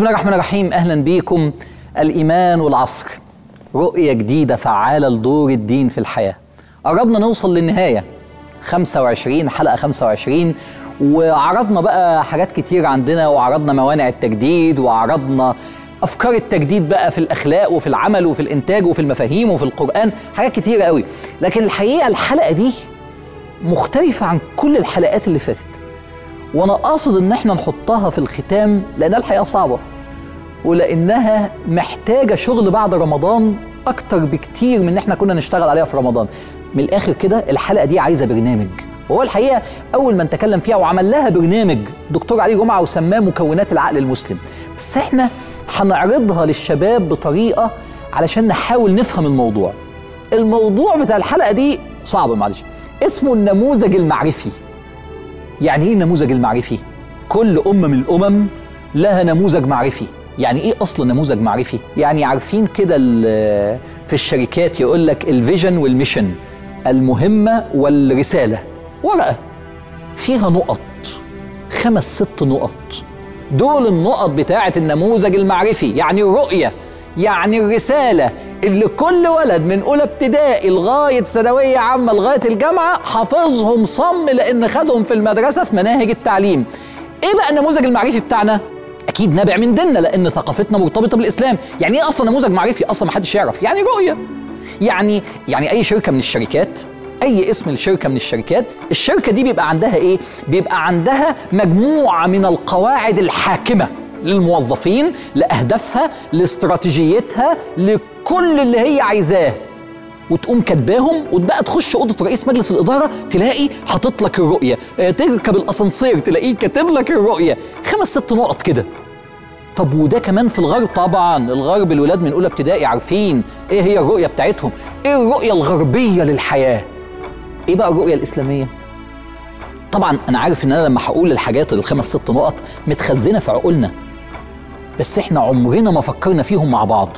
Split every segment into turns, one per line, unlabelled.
بسم الله الرحمن الرحيم اهلا بيكم الايمان والعصر رؤيه جديده فعاله لدور الدين في الحياه قربنا نوصل للنهايه 25 حلقه 25 وعرضنا بقى حاجات كتير عندنا وعرضنا موانع التجديد وعرضنا افكار التجديد بقى في الاخلاق وفي العمل وفي الانتاج وفي المفاهيم وفي القران حاجات كتيره قوي لكن الحقيقه الحلقه دي مختلفه عن كل الحلقات اللي فاتت وانا قاصد ان احنا نحطها في الختام لانها الحقيقه صعبه ولانها محتاجه شغل بعد رمضان اكتر بكتير من ان احنا كنا نشتغل عليها في رمضان من الاخر كده الحلقه دي عايزه برنامج وهو الحقيقه اول ما نتكلم فيها وعمل لها برنامج دكتور علي جمعه وسماه مكونات العقل المسلم بس احنا هنعرضها للشباب بطريقه علشان نحاول نفهم الموضوع الموضوع بتاع الحلقه دي صعب معلش اسمه النموذج المعرفي يعني ايه النموذج المعرفي كل امه من الامم لها نموذج معرفي يعني ايه اصلا نموذج معرفي يعني عارفين كده ال- في الشركات يقول لك الفيجن والميشن المهمه والرساله ورقه فيها نقط خمس ست نقط دول النقط بتاعه النموذج المعرفي يعني الرؤيه يعني الرساله اللي كل ولد من اولى ابتدائي لغايه ثانويه عامه لغايه الجامعه حافظهم صم لان خدهم في المدرسه في مناهج التعليم ايه بقى النموذج المعرفي بتاعنا اكيد نابع من ديننا لان ثقافتنا مرتبطه بالاسلام يعني ايه اصلا نموذج معرفي اصلا ما حدش يعرف يعني رؤيه يعني يعني اي شركه من الشركات اي اسم الشركه من الشركات الشركه دي بيبقى عندها ايه بيبقى عندها مجموعه من القواعد الحاكمه للموظفين لاهدافها لاستراتيجيتها لكل اللي هي عايزاه وتقوم كاتباهم وتبقى تخش اوضه رئيس مجلس الاداره تلاقي حاطط لك الرؤيه آه، تركب الاسانسير تلاقيه كاتب لك الرؤيه خمس ست نقط كده طب وده كمان في الغرب طبعا الغرب الولاد من اولى ابتدائي عارفين ايه هي الرؤيه بتاعتهم ايه الرؤيه الغربيه للحياه ايه بقى الرؤيه الاسلاميه طبعا انا عارف ان انا لما هقول الحاجات الخمس ست نقط متخزنه في عقولنا بس احنا عمرنا ما فكرنا فيهم مع بعض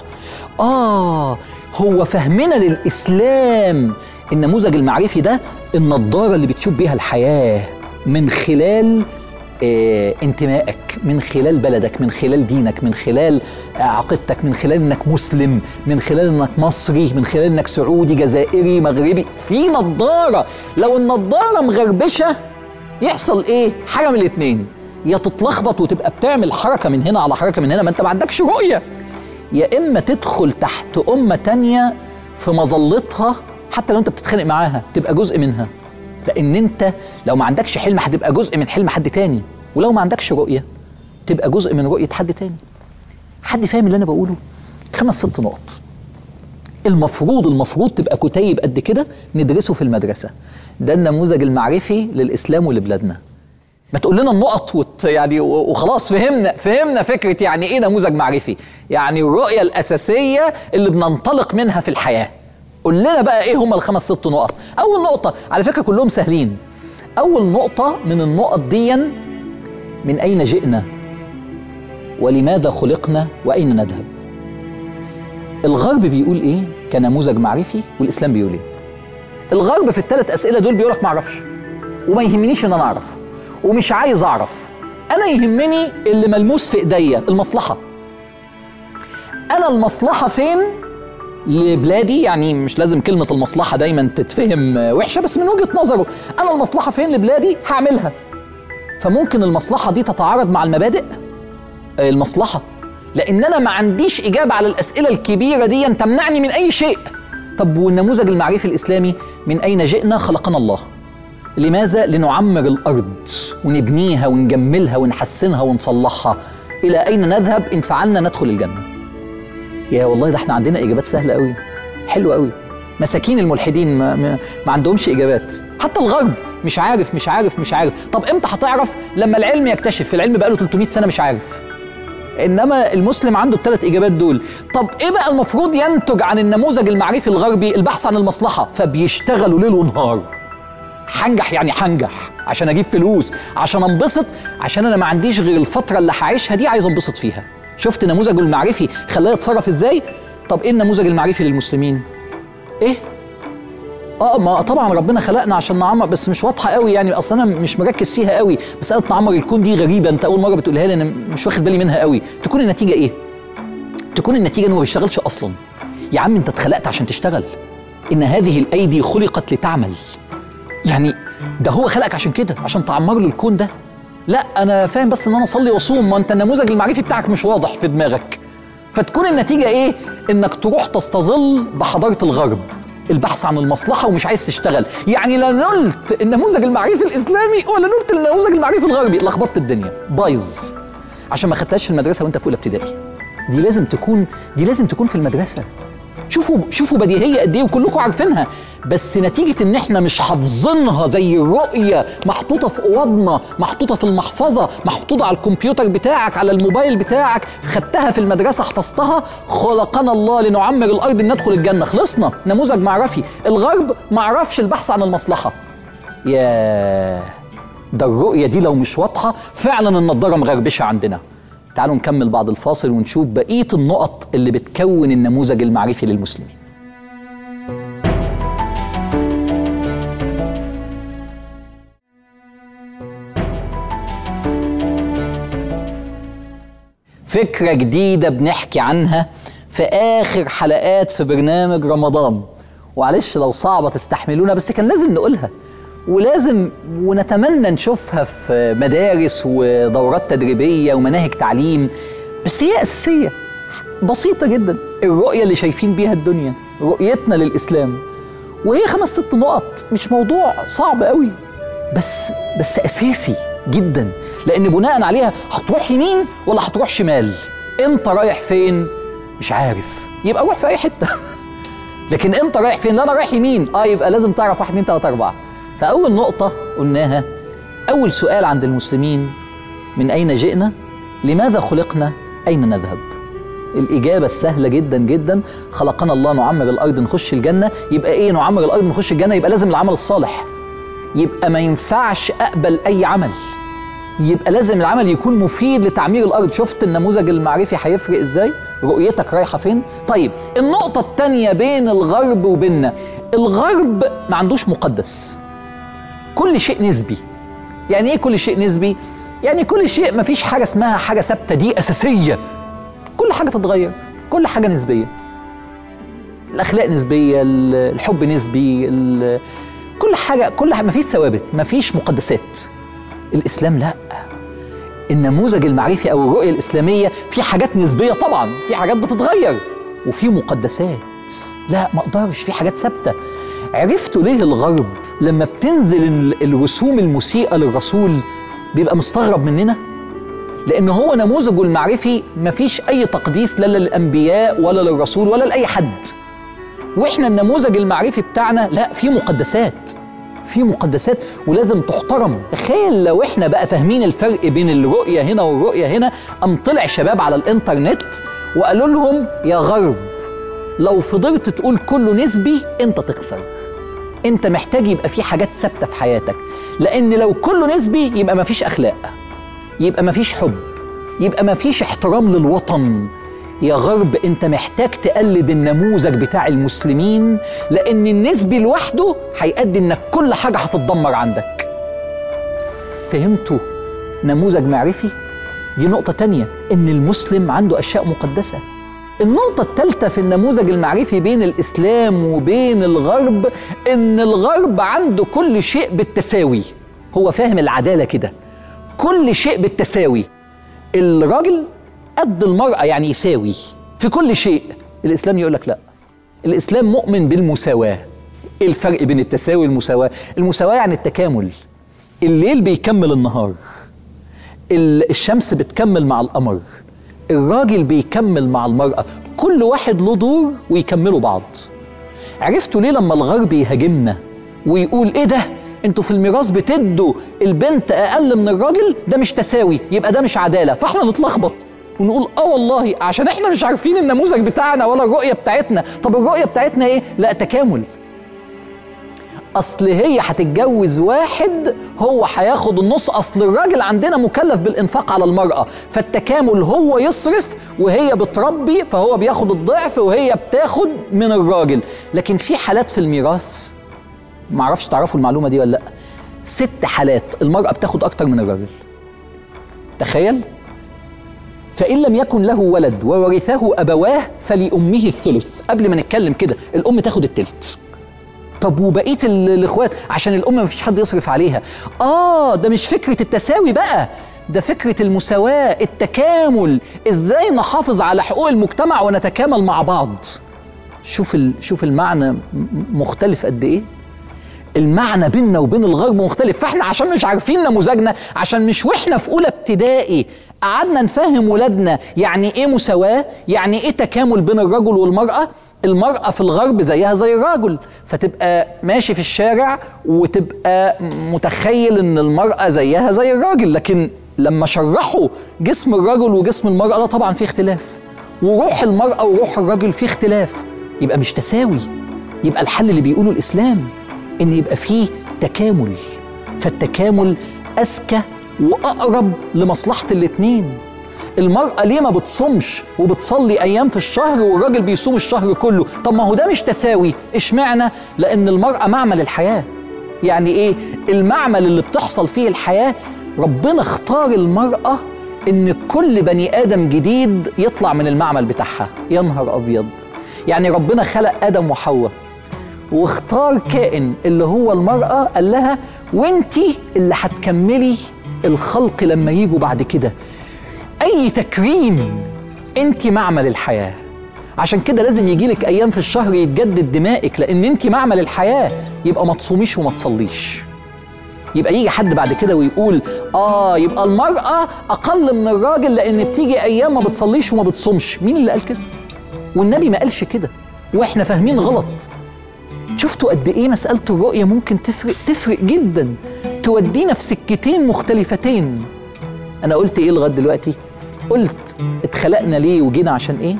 اه هو فهمنا للاسلام النموذج المعرفي ده النضاره اللي بتشوف بيها الحياه من خلال آه انتمائك من خلال بلدك من خلال دينك من خلال آه، عقيدتك من خلال انك مسلم من خلال انك مصري من خلال انك سعودي جزائري مغربي في نضاره لو النضاره مغربشه يحصل ايه حاجه من الاتنين يا تتلخبط وتبقى بتعمل حركه من هنا على حركه من هنا ما انت ما عندكش رؤيه يا اما تدخل تحت امه تانية في مظلتها حتى لو انت بتتخانق معاها تبقى جزء منها لان انت لو ما عندكش حلم هتبقى جزء من حلم حد تاني ولو ما عندكش رؤيه تبقى جزء من رؤيه حد تاني حد فاهم اللي انا بقوله خمس ست نقط المفروض المفروض تبقى كتيب قد كده ندرسه في المدرسه ده النموذج المعرفي للاسلام ولبلادنا ما تقول لنا النقط وت يعني و- وخلاص فهمنا فهمنا فكره يعني ايه نموذج معرفي يعني الرؤيه الاساسيه اللي بننطلق منها في الحياه قول لنا بقى ايه هم الخمس ست نقط اول نقطه على فكره كلهم سهلين اول نقطه من النقط دي من اين جئنا ولماذا خلقنا واين نذهب الغرب بيقول ايه كنموذج معرفي والاسلام بيقول ايه الغرب في الثلاث اسئله دول بيقول لك ما اعرفش وما يهمنيش ان انا اعرف ومش عايز اعرف انا يهمني اللي ملموس في ايديا المصلحه انا المصلحه فين لبلادي يعني مش لازم كلمه المصلحه دايما تتفهم وحشه بس من وجهه نظره انا المصلحه فين لبلادي هعملها فممكن المصلحه دي تتعارض مع المبادئ المصلحه لان انا ما عنديش اجابه على الاسئله الكبيره دي تمنعني من اي شيء طب والنموذج المعرفي الاسلامي من اين جئنا خلقنا الله لماذا لنعمر الارض ونبنيها ونجملها ونحسنها ونصلحها الى اين نذهب ان فعلنا ندخل الجنه يا والله ده احنا عندنا اجابات سهله قوي حلوه قوي مساكين الملحدين ما, ما, ما عندهمش اجابات حتى الغرب مش عارف مش عارف مش عارف طب امتى هتعرف لما العلم يكتشف العلم بقاله 300 سنه مش عارف انما المسلم عنده الثلاث اجابات دول طب ايه بقى المفروض ينتج عن النموذج المعرفي الغربي البحث عن المصلحه فبيشتغلوا ليل ونهار هنجح يعني هنجح عشان اجيب فلوس عشان انبسط عشان انا ما عنديش غير الفتره اللي هعيشها دي عايز انبسط فيها شفت نموذجه المعرفي خلاه يتصرف ازاي طب ايه النموذج المعرفي للمسلمين ايه اه ما طبعا ربنا خلقنا عشان نعمر بس مش واضحه قوي يعني اصل انا مش مركز فيها قوي مساله نعمر الكون دي غريبه انت اول مره بتقولها لي انا مش واخد بالي منها قوي تكون النتيجه ايه تكون النتيجه انه ما بيشتغلش اصلا يا عم انت اتخلقت عشان تشتغل ان هذه الايدي خلقت لتعمل يعني ده هو خلقك عشان كده عشان تعمر له الكون ده لا انا فاهم بس ان انا اصلي واصوم ما انت النموذج المعرفي بتاعك مش واضح في دماغك فتكون النتيجه ايه انك تروح تستظل بحضاره الغرب البحث عن المصلحه ومش عايز تشتغل يعني لا نلت النموذج المعرفي الاسلامي ولا نلت النموذج المعرفي الغربي لخبطت الدنيا بايظ عشان ما خدتهاش في المدرسه وانت في اولى ابتدائي دي لازم تكون دي لازم تكون في المدرسه شوفوا شوفوا بديهيه قد ايه وكلكم عارفينها بس نتيجه ان احنا مش حافظينها زي الرؤيه محطوطه في اوضنا محطوطه في المحفظه محطوطه على الكمبيوتر بتاعك على الموبايل بتاعك خدتها في المدرسه حفظتها خلقنا الله لنعمر الارض ندخل الجنه خلصنا نموذج معرفي الغرب معرفش البحث عن المصلحه يا ده الرؤيه دي لو مش واضحه فعلا النضاره مغربشه عندنا تعالوا نكمل بعد الفاصل ونشوف بقيه النقط اللي بتكون النموذج المعرفي للمسلمين فكرة جديدة بنحكي عنها في آخر حلقات في برنامج رمضان وعلش لو صعبة تستحملونا بس كان لازم نقولها ولازم ونتمنى نشوفها في مدارس ودورات تدريبية ومناهج تعليم بس هي أساسية بسيطة جدا الرؤية اللي شايفين بيها الدنيا رؤيتنا للإسلام وهي خمس ست نقط مش موضوع صعب قوي بس بس أساسي جدا لأن بناء عليها هتروح يمين ولا هتروح شمال أنت رايح فين مش عارف يبقى روح في أي حتة لكن أنت رايح فين لا أنا رايح يمين أه يبقى لازم تعرف واحد اتنين تلاتة أربعة فأول نقطة قلناها أول سؤال عند المسلمين من أين جئنا؟ لماذا خلقنا؟ أين نذهب؟ الإجابة السهلة جدا جدا خلقنا الله نعمر الأرض نخش الجنة يبقى إيه نعمر الأرض نخش الجنة يبقى لازم العمل الصالح يبقى ما ينفعش أقبل أي عمل يبقى لازم العمل يكون مفيد لتعمير الأرض شفت النموذج المعرفي هيفرق إزاي؟ رؤيتك رايحة فين؟ طيب النقطة التانية بين الغرب وبيننا الغرب ما عندوش مقدس كل شيء نسبي يعني ايه كل شيء نسبي يعني كل شيء ما فيش حاجه اسمها حاجه ثابته دي اساسيه كل حاجه تتغير كل حاجه نسبيه الاخلاق نسبيه الحب نسبي كل حاجه كل حاجة ما فيش ثوابت ما فيش مقدسات الاسلام لا النموذج المعرفي او الرؤيه الاسلاميه في حاجات نسبيه طبعا في حاجات بتتغير وفي مقدسات لا ما اقدرش في حاجات ثابته عرفتوا ليه الغرب لما بتنزل الرسوم المسيئة للرسول بيبقى مستغرب مننا؟ لأن هو نموذجه المعرفي مفيش أي تقديس لا للأنبياء ولا للرسول ولا لأي حد وإحنا النموذج المعرفي بتاعنا لا في مقدسات في مقدسات ولازم تحترم تخيل لو احنا بقى فاهمين الفرق بين الرؤية هنا والرؤية هنا أم طلع شباب على الإنترنت وقالوا لهم يا غرب لو فضلت تقول كله نسبي انت تخسر انت محتاج يبقى في حاجات ثابته في حياتك لان لو كله نسبي يبقى مفيش اخلاق يبقى مفيش حب يبقى مفيش احترام للوطن يا غرب انت محتاج تقلد النموذج بتاع المسلمين لان النسبي لوحده هيؤدي انك كل حاجه هتتدمر عندك فهمتوا نموذج معرفي دي نقطه تانية ان المسلم عنده اشياء مقدسه النقطة الثالثة في النموذج المعرفي بين الإسلام وبين الغرب إن الغرب عنده كل شيء بالتساوي هو فاهم العدالة كده كل شيء بالتساوي الراجل قد المرأة يعني يساوي في كل شيء الإسلام يقول لك لا الإسلام مؤمن بالمساواة إيه الفرق بين التساوي والمساواة المساواة يعني التكامل الليل بيكمل النهار الشمس بتكمل مع القمر الراجل بيكمل مع المرأة كل واحد له دور ويكملوا بعض عرفتوا ليه لما الغرب يهاجمنا ويقول ايه ده انتوا في الميراث بتدوا البنت اقل من الراجل ده مش تساوي يبقى ده مش عداله فاحنا نتلخبط ونقول اه والله عشان احنا مش عارفين النموذج بتاعنا ولا الرؤيه بتاعتنا طب الرؤيه بتاعتنا ايه لا تكامل اصل هي هتتجوز واحد هو هياخد النص اصل الراجل عندنا مكلف بالانفاق على المراه فالتكامل هو يصرف وهي بتربي فهو بياخد الضعف وهي بتاخد من الراجل لكن في حالات في الميراث معرفش تعرفوا المعلومه دي ولا لا ست حالات المراه بتاخد اكتر من الراجل تخيل فإن لم يكن له ولد وورثه أبواه فلأمه الثلث قبل ما نتكلم كده الأم تاخد التلت طب وبقيه ال- الاخوات عشان الام ما فيش حد يصرف عليها اه ده مش فكره التساوي بقى ده فكره المساواه التكامل ازاي نحافظ على حقوق المجتمع ونتكامل مع بعض شوف ال... شوف المعنى م- مختلف قد ايه المعنى بيننا وبين الغرب مختلف فاحنا عشان مش عارفين نموذجنا عشان مش واحنا في اولى ابتدائي قعدنا نفهم ولادنا يعني ايه مساواه يعني ايه تكامل بين الرجل والمراه المرأة في الغرب زيها زي الرجل فتبقى ماشي في الشارع وتبقى متخيل ان المرأة زيها زي الراجل لكن لما شرحوا جسم الرجل وجسم المرأة لا طبعا في اختلاف وروح المرأة وروح الرجل في اختلاف يبقى مش تساوي يبقى الحل اللي بيقوله الإسلام إن يبقى فيه تكامل فالتكامل أذكى وأقرب لمصلحة الاتنين المرأة ليه ما بتصومش وبتصلي أيام في الشهر والراجل بيصوم الشهر كله طب ما هو ده مش تساوي اشمعنى لأن المرأة معمل الحياة يعني إيه المعمل اللي بتحصل فيه الحياة ربنا اختار المرأة إن كل بني آدم جديد يطلع من المعمل بتاعها يا نهار أبيض يعني ربنا خلق آدم وحواء واختار كائن اللي هو المرأة قال لها وانتي اللي هتكملي الخلق لما يجوا بعد كده اي تكريم انت معمل الحياه عشان كده لازم يجيلك ايام في الشهر يتجدد دمائك لان انت معمل الحياه يبقى ما تصوميش وما تصليش يبقى يجي حد بعد كده ويقول اه يبقى المراه اقل من الراجل لان بتيجي ايام ما بتصليش وما بتصومش مين اللي قال كده والنبي ما قالش كده واحنا فاهمين غلط شفتوا قد ايه مساله الرؤيه ممكن تفرق تفرق جدا تودينا في سكتين مختلفتين انا قلت ايه لغايه دلوقتي قلت اتخلقنا ليه وجينا عشان ايه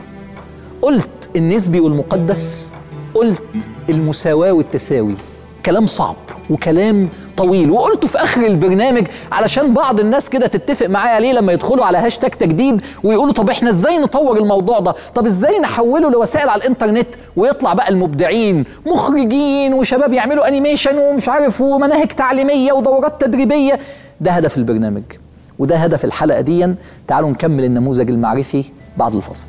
قلت النسبي والمقدس قلت المساواه والتساوي كلام صعب وكلام طويل وقلته في اخر البرنامج علشان بعض الناس كده تتفق معايا عليه لما يدخلوا على هاشتاج تجديد ويقولوا طب احنا ازاي نطور الموضوع ده طب ازاي نحوله لوسائل على الانترنت ويطلع بقى المبدعين مخرجين وشباب يعملوا انيميشن ومش عارف ومناهج تعليميه ودورات تدريبيه ده هدف البرنامج وده هدف الحلقه دي تعالوا نكمل النموذج المعرفي بعد الفصل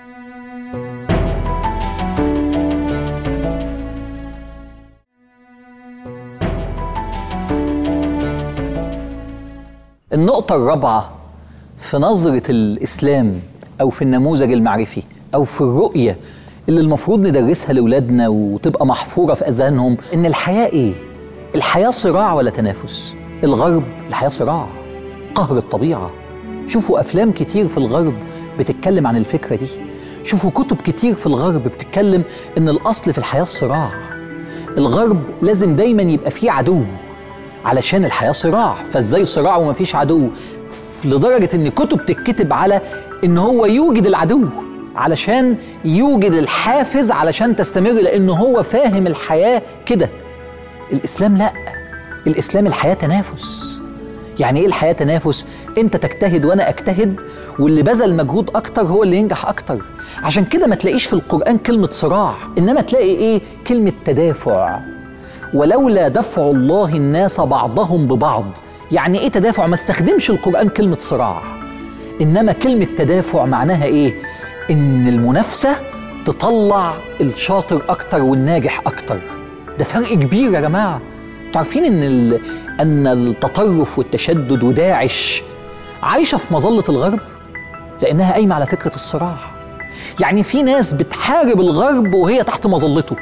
النقطة الرابعة في نظرة الإسلام أو في النموذج المعرفي أو في الرؤية اللي المفروض ندرسها لأولادنا وتبقى محفورة في أذهانهم إن الحياة إيه؟ الحياة صراع ولا تنافس؟ الغرب الحياة صراع قهر الطبيعة شوفوا أفلام كتير في الغرب بتتكلم عن الفكرة دي شوفوا كتب كتير في الغرب بتتكلم إن الأصل في الحياة الصراع الغرب لازم دايما يبقى فيه عدو علشان الحياة صراع فازاي صراع ومفيش عدو لدرجة ان كتب تتكتب على ان هو يوجد العدو علشان يوجد الحافز علشان تستمر لان هو فاهم الحياة كده الاسلام لا الاسلام الحياة تنافس يعني ايه الحياة تنافس انت تجتهد وانا اجتهد واللي بذل مجهود اكتر هو اللي ينجح اكتر عشان كده ما تلاقيش في القرآن كلمة صراع انما تلاقي ايه كلمة تدافع ولولا دفع الله الناس بعضهم ببعض يعني ايه تدافع ما استخدمش القرآن كلمة صراع انما كلمة تدافع معناها ايه ان المنافسة تطلع الشاطر اكتر والناجح اكتر ده فرق كبير يا جماعة تعرفين ان ال... ان التطرف والتشدد وداعش عايشة في مظلة الغرب لانها قايمة على فكرة الصراع يعني في ناس بتحارب الغرب وهي تحت مظلته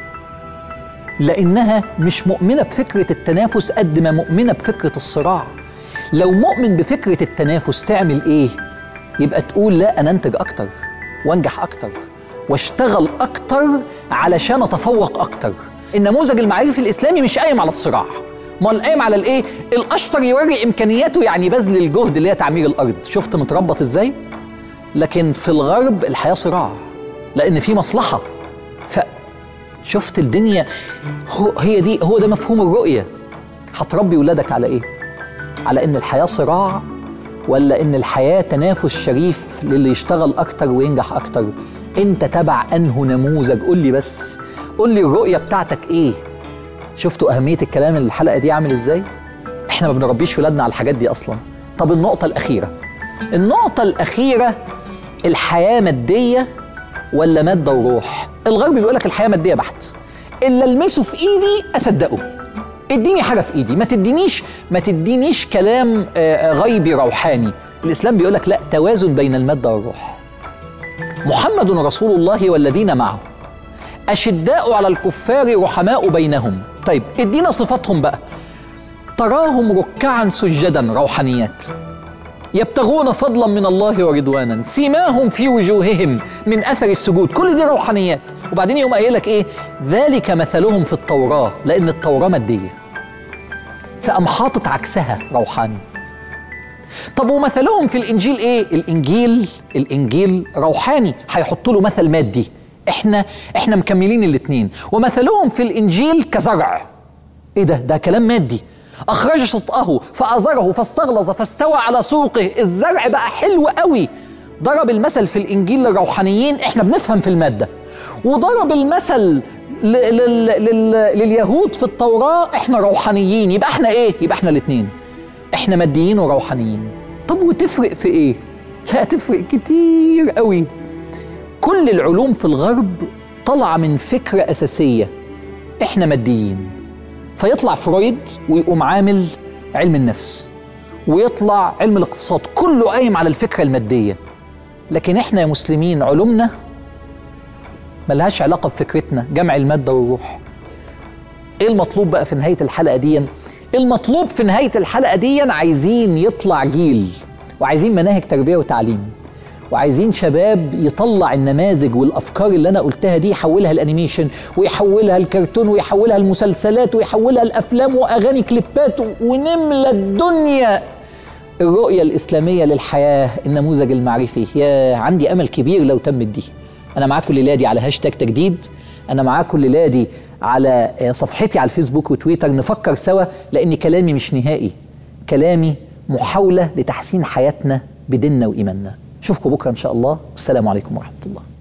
لانها مش مؤمنه بفكره التنافس قد ما مؤمنه بفكره الصراع لو مؤمن بفكره التنافس تعمل ايه يبقى تقول لا انا انتج اكتر وانجح اكتر واشتغل اكتر علشان اتفوق اكتر النموذج المعرفي الاسلامي مش قايم على الصراع امال قايم على الايه الاشطر يوري امكانياته يعني بذل الجهد اللي هي تعمير الارض شفت متربط ازاي لكن في الغرب الحياه صراع لان في مصلحه ف شفت الدنيا هو هي دي هو ده مفهوم الرؤيه هتربي ولادك على ايه على ان الحياه صراع ولا ان الحياه تنافس شريف للي يشتغل اكتر وينجح اكتر انت تبع انه نموذج قول لي بس قول لي الرؤيه بتاعتك ايه شفتوا اهميه الكلام اللي الحلقه دي عامل ازاي احنا ما بنربيش ولادنا على الحاجات دي اصلا طب النقطه الاخيره النقطه الاخيره الحياه ماديه ولا ماده وروح الغرب بيقول لك الحياه ماديه بحت اللي المسه في ايدي اصدقه اديني حاجه في ايدي ما تدينيش ما تدينيش كلام آه، غيبي روحاني الاسلام بيقول لك لا توازن بين الماده والروح محمد رسول الله والذين معه اشداء على الكفار رحماء بينهم طيب ادينا صفاتهم بقى تراهم ركعا سجدا روحانيات يبتغون فضلا من الله ورضوانا سيماهم في وجوههم من اثر السجود كل دي روحانيات وبعدين يقوم قايل لك ايه ذلك مثلهم في التوراه لان التوراه ماديه فقام حاطط عكسها روحاني طب ومثلهم في الانجيل ايه الانجيل الانجيل روحاني هيحط له مثل مادي احنا احنا مكملين الاثنين ومثلهم في الانجيل كزرع ايه ده ده كلام مادي اخرج شطاه فازره فاستغلظ فاستوى على سوقه الزرع بقى حلو قوي ضرب المثل في الانجيل للروحانيين احنا بنفهم في الماده وضرب المثل ل- لل... لل... لليهود في التوراه احنا روحانيين يبقى احنا ايه يبقى احنا الاثنين احنا ماديين وروحانيين طب وتفرق في ايه لا تفرق كتير قوي كل العلوم في الغرب طالعه من فكره اساسيه احنا ماديين فيطلع فرويد ويقوم عامل علم النفس ويطلع علم الاقتصاد كله قايم على الفكره الماديه لكن احنا يا مسلمين علومنا ملهاش علاقه بفكرتنا جمع الماده والروح ايه المطلوب بقى في نهايه الحلقه دي المطلوب في نهايه الحلقه دي عايزين يطلع جيل وعايزين مناهج تربيه وتعليم وعايزين شباب يطلع النماذج والافكار اللي انا قلتها دي يحولها الانيميشن ويحولها الكرتون ويحولها المسلسلات ويحولها الافلام واغاني كليبات ونملى الدنيا الرؤيه الاسلاميه للحياه النموذج المعرفي يا عندي امل كبير لو تمت دي انا معاكم الليله دي على هاشتاج تجديد انا معاكم الليله دي على صفحتي على الفيسبوك وتويتر نفكر سوا لان كلامي مش نهائي كلامي محاوله لتحسين حياتنا بديننا وايماننا اشوفكم بكره ان شاء الله والسلام عليكم ورحمه الله